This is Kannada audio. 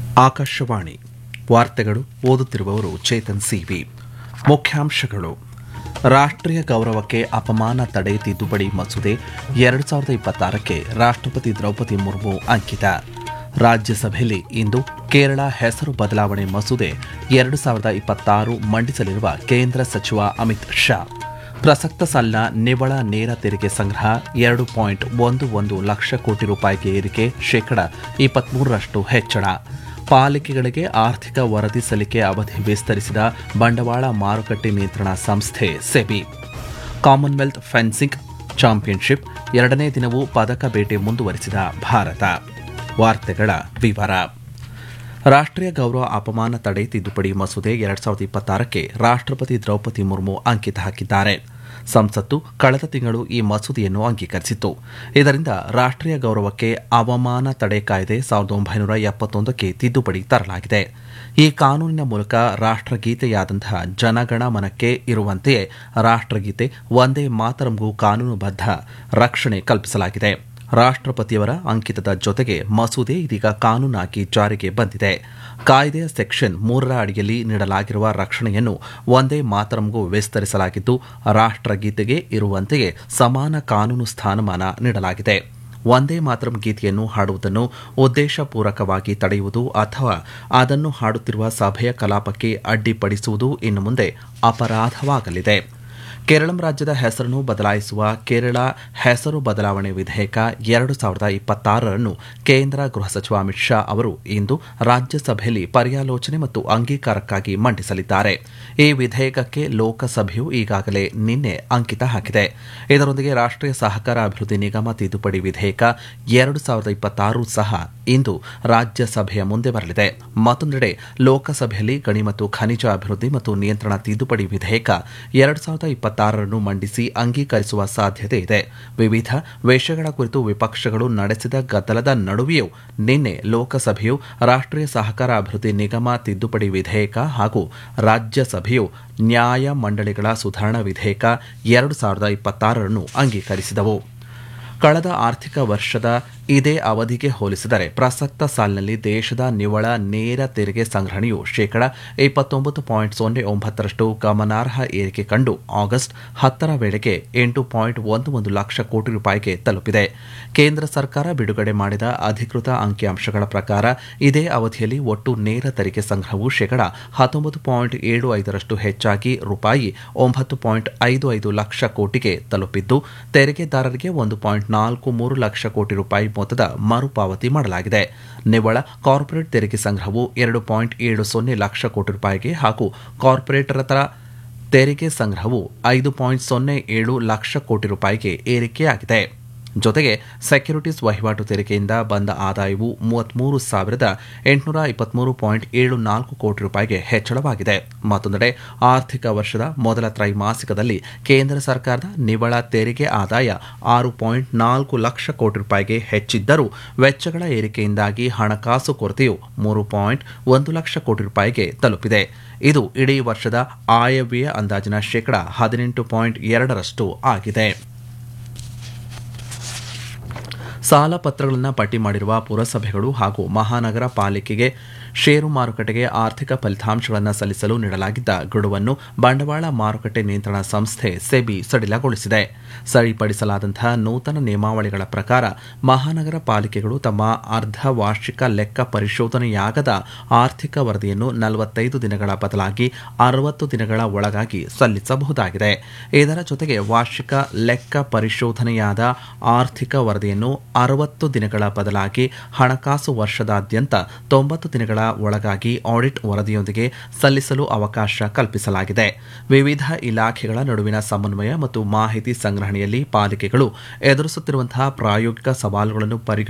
ಆಕಾಶವಾಣಿ ವಾರ್ತೆಗಳು ಓದುತ್ತಿರುವವರು ಚೇತನ್ ಸಿವಿ ಮುಖ್ಯಾಂಶಗಳು ರಾಷ್ಟ್ರೀಯ ಗೌರವಕ್ಕೆ ಅಪಮಾನ ತಡೆ ತಿದ್ದುಪಡಿ ಮಸೂದೆ ಎರಡು ಸಾವಿರದ ಇಪ್ಪತ್ತಾರಕ್ಕೆ ರಾಷ್ಟ್ರಪತಿ ದ್ರೌಪದಿ ಮುರ್ಮು ಅಂಕಿತ ರಾಜ್ಯಸಭೆಯಲ್ಲಿ ಇಂದು ಕೇರಳ ಹೆಸರು ಬದಲಾವಣೆ ಮಸೂದೆ ಎರಡು ಸಾವಿರದ ಇಪ್ಪತ್ತಾರು ಮಂಡಿಸಲಿರುವ ಕೇಂದ್ರ ಸಚಿವ ಅಮಿತ್ ಶಾ ಪ್ರಸಕ್ತ ಸಾಲಿನ ನಿವ್ವಳ ನೇರ ತೆರಿಗೆ ಸಂಗ್ರಹ ಎರಡು ಪಾಯಿಂಟ್ ಒಂದು ಒಂದು ಲಕ್ಷ ಕೋಟಿ ರೂಪಾಯಿಗೆ ಏರಿಕೆ ಶೇಕಡ ಇಪ್ಪತ್ಮೂರರಷ್ಟು ಹೆಚ್ಚಳ ಪಾಲಿಕೆಗಳಿಗೆ ಆರ್ಥಿಕ ವರದಿ ಸಲ್ಲಿಕೆ ಅವಧಿ ವಿಸ್ತರಿಸಿದ ಬಂಡವಾಳ ಮಾರುಕಟ್ಟೆ ನಿಯಂತ್ರಣ ಸಂಸ್ಥೆ ಸೆಬಿ ಕಾಮನ್ವೆಲ್ತ್ ಫೆನ್ಸಿಂಗ್ ಚಾಂಪಿಯನ್ಶಿಪ್ ಎರಡನೇ ದಿನವೂ ಪದಕ ಬೇಟೆ ಮುಂದುವರಿಸಿದ ಭಾರತ ವಾರ್ತೆಗಳ ವಿವರ ರಾಷ್ಟ್ರೀಯ ಗೌರವ ಅಪಮಾನ ತಡೆ ತಿದ್ದುಪಡಿ ಮಸೂದೆ ಎರಡ್ ಸಾವಿರದ ಇಪ್ಪತ್ತಾರಕ್ಕೆ ರಾಷ್ಟ್ರಪತಿ ದ್ರೌಪದಿ ಮುರ್ಮು ಅಂಕಿತ ಹಾಕಿದ್ದಾರೆ ಸಂಸತ್ತು ಕಳೆದ ತಿಂಗಳು ಈ ಮಸೂದೆಯನ್ನು ಅಂಗೀಕರಿಸಿತ್ತು ಇದರಿಂದ ರಾಷ್ಟ್ರೀಯ ಗೌರವಕ್ಕೆ ಅವಮಾನ ತಡೆ ಕಾಯ್ದೆ ಸಾವಿರದ ಒಂಬೈನೂರ ಎಪ್ಪತ್ತೊಂದಕ್ಕೆ ತಿದ್ದುಪಡಿ ತರಲಾಗಿದೆ ಈ ಕಾನೂನಿನ ಮೂಲಕ ರಾಷ್ಟ್ರಗೀತೆಯಾದಂತಹ ಜನಗಣ ಮನಕ್ಕೆ ಇರುವಂತೆಯೇ ರಾಷ್ಟ್ರಗೀತೆ ಒಂದೇ ಮಾತರಂಗೂ ಕಾನೂನುಬದ್ಧ ರಕ್ಷಣೆ ಕಲ್ಪಿಸಲಾಗಿದೆ ರಾಷ್ಟ್ರಪತಿಯವರ ಅಂಕಿತದ ಜೊತೆಗೆ ಮಸೂದೆ ಇದೀಗ ಕಾನೂನಾಗಿ ಜಾರಿಗೆ ಬಂದಿದೆ ಕಾಯ್ದೆಯ ಸೆಕ್ಷನ್ ಮೂರರ ಅಡಿಯಲ್ಲಿ ನೀಡಲಾಗಿರುವ ರಕ್ಷಣೆಯನ್ನು ಒಂದೇ ಮಾತರಂಗೂ ವಿಸ್ತರಿಸಲಾಗಿದ್ದು ರಾಷ್ಟ್ರಗೀತೆಗೆ ಇರುವಂತೆಯೇ ಸಮಾನ ಕಾನೂನು ಸ್ಥಾನಮಾನ ನೀಡಲಾಗಿದೆ ಒಂದೇ ಮಾತರಂ ಗೀತೆಯನ್ನು ಹಾಡುವುದನ್ನು ಉದ್ದೇಶಪೂರ್ವಕವಾಗಿ ತಡೆಯುವುದು ಅಥವಾ ಅದನ್ನು ಹಾಡುತ್ತಿರುವ ಸಭೆಯ ಕಲಾಪಕ್ಕೆ ಅಡ್ಡಿಪಡಿಸುವುದು ಇನ್ನು ಮುಂದೆ ಅಪರಾಧವಾಗಲಿದೆ ಕೇರಳಂ ರಾಜ್ಯದ ಹೆಸರನ್ನು ಬದಲಾಯಿಸುವ ಕೇರಳ ಹೆಸರು ಬದಲಾವಣೆ ವಿಧೇಯಕ ಎರಡು ಸಾವಿರದ ಇಪ್ಪತ್ತಾರರನ್ನು ಕೇಂದ್ರ ಗೃಹ ಸಚಿವ ಅಮಿತ್ ಶಾ ಅವರು ಇಂದು ರಾಜ್ಯಸಭೆಯಲ್ಲಿ ಪರ್ಯಾಲೋಚನೆ ಮತ್ತು ಅಂಗೀಕಾರಕ್ಕಾಗಿ ಮಂಡಿಸಲಿದ್ದಾರೆ ಈ ವಿಧೇಯಕಕ್ಕೆ ಲೋಕಸಭೆಯು ಈಗಾಗಲೇ ನಿನ್ನೆ ಅಂಕಿತ ಹಾಕಿದೆ ಇದರೊಂದಿಗೆ ರಾಷ್ಟ್ರೀಯ ಸಹಕಾರ ಅಭಿವೃದ್ಧಿ ನಿಗಮ ತಿದ್ದುಪಡಿ ವಿಧೇಯಕ ಎರಡು ಸಾವಿರದ ಇಪ್ಪತ್ತಾರು ಸಹ ಇಂದು ರಾಜ್ಯಸಭೆಯ ಮುಂದೆ ಬರಲಿದೆ ಮತ್ತೊಂದೆಡೆ ಲೋಕಸಭೆಯಲ್ಲಿ ಗಣಿ ಮತ್ತು ಖನಿಜ ಅಭಿವೃದ್ಧಿ ಮತ್ತು ನಿಯಂತ್ರಣ ತಿದ್ದುಪಡಿ ವಿಧೇಯಕ ಎರಡು ಸಾವಿರದ ಇಪ್ಪತ್ತಾರರನ್ನು ಮಂಡಿಸಿ ಅಂಗೀಕರಿಸುವ ಸಾಧ್ಯತೆ ಇದೆ ವಿವಿಧ ವಿಷಯಗಳ ಕುರಿತು ವಿಪಕ್ಷಗಳು ನಡೆಸಿದ ಗದ್ದಲದ ನಡುವೆಯೂ ನಿನ್ನೆ ಲೋಕಸಭೆಯು ರಾಷ್ಟ್ರೀಯ ಸಹಕಾರ ಅಭಿವೃದ್ಧಿ ನಿಗಮ ತಿದ್ದುಪಡಿ ವಿಧೇಯಕ ಹಾಗೂ ರಾಜ್ಯಸಭೆಯು ನ್ಯಾಯ ಮಂಡಳಿಗಳ ಸುಧಾರಣಾ ವಿಧೇಯಕ ಎರಡು ಸಾವಿರದ ಇಪ್ಪತ್ತಾರರನ್ನು ಅಂಗೀಕರಿಸಿದವು ಕಳೆದ ಆರ್ಥಿಕ ವರ್ಷದ ಇದೇ ಅವಧಿಗೆ ಹೋಲಿಸಿದರೆ ಪ್ರಸಕ್ತ ಸಾಲಿನಲ್ಲಿ ದೇಶದ ನಿವ್ವಳ ನೇರ ತೆರಿಗೆ ಸಂಗ್ರಹಣೆಯು ಶೇಕಡ ಇಪ್ಪತ್ತೊಂಬತ್ತು ಪಾಯಿಂಟ್ ಸೊನ್ನೆ ಒಂಬತ್ತರಷ್ಟು ಗಮನಾರ್ಹ ಏರಿಕೆ ಕಂಡು ಆಗಸ್ಟ್ ಹತ್ತರ ವೇಳೆಗೆ ಎಂಟು ಪಾಯಿಂಟ್ ಒಂದು ಒಂದು ಲಕ್ಷ ಕೋಟಿ ರೂಪಾಯಿಗೆ ತಲುಪಿದೆ ಕೇಂದ್ರ ಸರ್ಕಾರ ಬಿಡುಗಡೆ ಮಾಡಿದ ಅಧಿಕೃತ ಅಂಕಿಅಂಶಗಳ ಪ್ರಕಾರ ಇದೇ ಅವಧಿಯಲ್ಲಿ ಒಟ್ಟು ನೇರ ತೆರಿಗೆ ಸಂಗ್ರಹವು ಶೇಕಡ ಹತ್ತೊಂಬತ್ತು ಪಾಯಿಂಟ್ ಏಳು ಐದರಷ್ಟು ಹೆಚ್ಚಾಗಿ ರೂಪಾಯಿ ಒಂಬತ್ತು ಪಾಯಿಂಟ್ ಐದು ಐದು ಲಕ್ಷ ಕೋಟಿಗೆ ತಲುಪಿದ್ದು ತೆರಿಗೆದಾರರಿಗೆ ಒಂದು ಪಾಯಿಂಟ್ ನಾಲ್ಕು ಮೂರು ಲಕ್ಷ ಕೋಟಿ ರೂಪಾಯಿ ಮೊತ್ತದ ಮರುಪಾವತಿ ಮಾಡಲಾಗಿದೆ ನಿವ್ವಳ ಕಾರ್ಪೊರೇಟ್ ತೆರಿಗೆ ಸಂಗ್ರಹವು ಎರಡು ಪಾಯಿಂಟ್ ಏಳು ಸೊನ್ನೆ ಲಕ್ಷ ಕೋಟಿ ರೂಪಾಯಿಗೆ ಹಾಗೂ ಕಾರ್ಪೊರೇಟರ ತೆರಿಗೆ ಸಂಗ್ರಹವು ಐದು ಪಾಯಿಂಟ್ ಸೊನ್ನೆ ಏಳು ಲಕ್ಷ ಕೋಟಿ ರೂಪಾಯಿಗೆ ಏರಿಕೆಯಾಗಿದೆ ಜೊತೆಗೆ ಸೆಕ್ಯೂರಿಟೀಸ್ ವಹಿವಾಟು ತೆರಿಗೆಯಿಂದ ಬಂದ ಆದಾಯವು ಮೂವತ್ಮೂರು ಸಾವಿರದ ಎಂಟುನೂರ ಇಪ್ಪತ್ಮೂರು ಪಾಯಿಂಟ್ ಏಳು ನಾಲ್ಕು ಕೋಟಿ ರೂಪಾಯಿಗೆ ಹೆಚ್ಚಳವಾಗಿದೆ ಮತ್ತೊಂದೆಡೆ ಆರ್ಥಿಕ ವರ್ಷದ ಮೊದಲ ತ್ರೈಮಾಸಿಕದಲ್ಲಿ ಕೇಂದ್ರ ಸರ್ಕಾರದ ನಿವ್ವಳ ತೆರಿಗೆ ಆದಾಯ ಆರು ಪಾಯಿಂಟ್ ನಾಲ್ಕು ಲಕ್ಷ ಕೋಟಿ ರೂಪಾಯಿಗೆ ಹೆಚ್ಚಿದ್ದರೂ ವೆಚ್ಚಗಳ ಏರಿಕೆಯಿಂದಾಗಿ ಹಣಕಾಸು ಕೊರತೆಯು ಮೂರು ಪಾಯಿಂಟ್ ಒಂದು ಲಕ್ಷ ಕೋಟಿ ರೂಪಾಯಿಗೆ ತಲುಪಿದೆ ಇದು ಇಡೀ ವರ್ಷದ ಆಯವ್ಯಯ ಅಂದಾಜಿನ ಶೇಕಡ ಹದಿನೆಂಟು ಪಾಯಿಂಟ್ ಎರಡರಷ್ಟು ಆಗಿದೆ ಸಾಲ ಪತ್ರಗಳನ್ನು ಪಟ್ಟಿ ಮಾಡಿರುವ ಪುರಸಭೆಗಳು ಹಾಗೂ ಮಹಾನಗರ ಪಾಲಿಕೆಗೆ ಷೇರು ಮಾರುಕಟ್ಟೆಗೆ ಆರ್ಥಿಕ ಫಲಿತಾಂಶಗಳನ್ನು ಸಲ್ಲಿಸಲು ನೀಡಲಾಗಿದ್ದ ಗಡುವನ್ನು ಬಂಡವಾಳ ಮಾರುಕಟ್ಟೆ ನಿಯಂತ್ರಣ ಸಂಸ್ಥೆ ಸೆಬಿ ಸಡಿಲಗೊಳಿಸಿದೆ ಸರಿಪಡಿಸಲಾದಂತಹ ನೂತನ ನಿಯಮಾವಳಿಗಳ ಪ್ರಕಾರ ಮಹಾನಗರ ಪಾಲಿಕೆಗಳು ತಮ್ಮ ಅರ್ಧ ವಾರ್ಷಿಕ ಲೆಕ್ಕ ಪರಿಶೋಧನೆಯಾಗದ ಆರ್ಥಿಕ ವರದಿಯನ್ನು ನಲವತ್ತೈದು ದಿನಗಳ ಬದಲಾಗಿ ಅರವತ್ತು ದಿನಗಳ ಒಳಗಾಗಿ ಸಲ್ಲಿಸಬಹುದಾಗಿದೆ ಇದರ ಜೊತೆಗೆ ವಾರ್ಷಿಕ ಲೆಕ್ಕ ಪರಿಶೋಧನೆಯಾದ ಆರ್ಥಿಕ ವರದಿಯನ್ನು ಅರವತ್ತು ದಿನಗಳ ಬದಲಾಗಿ ಹಣಕಾಸು ವರ್ಷದಾದ್ಯಂತ ತೊಂಬತ್ತು ದಿನಗಳ ಒಳಗಾಗಿ ಆಡಿಟ್ ವರದಿಯೊಂದಿಗೆ ಸಲ್ಲಿಸಲು ಅವಕಾಶ ಕಲ್ಪಿಸಲಾಗಿದೆ ವಿವಿಧ ಇಲಾಖೆಗಳ ನಡುವಿನ ಸಮನ್ವಯ ಮತ್ತು ಮಾಹಿತಿ ಸಂಗ್ರಹಣೆಯಲ್ಲಿ ಪಾಲಿಕೆಗಳು ಎದುರಿಸುತ್ತಿರುವಂತಹ ಪ್ರಾಯೋಗಿಕ ಸವಾಲುಗಳನ್ನು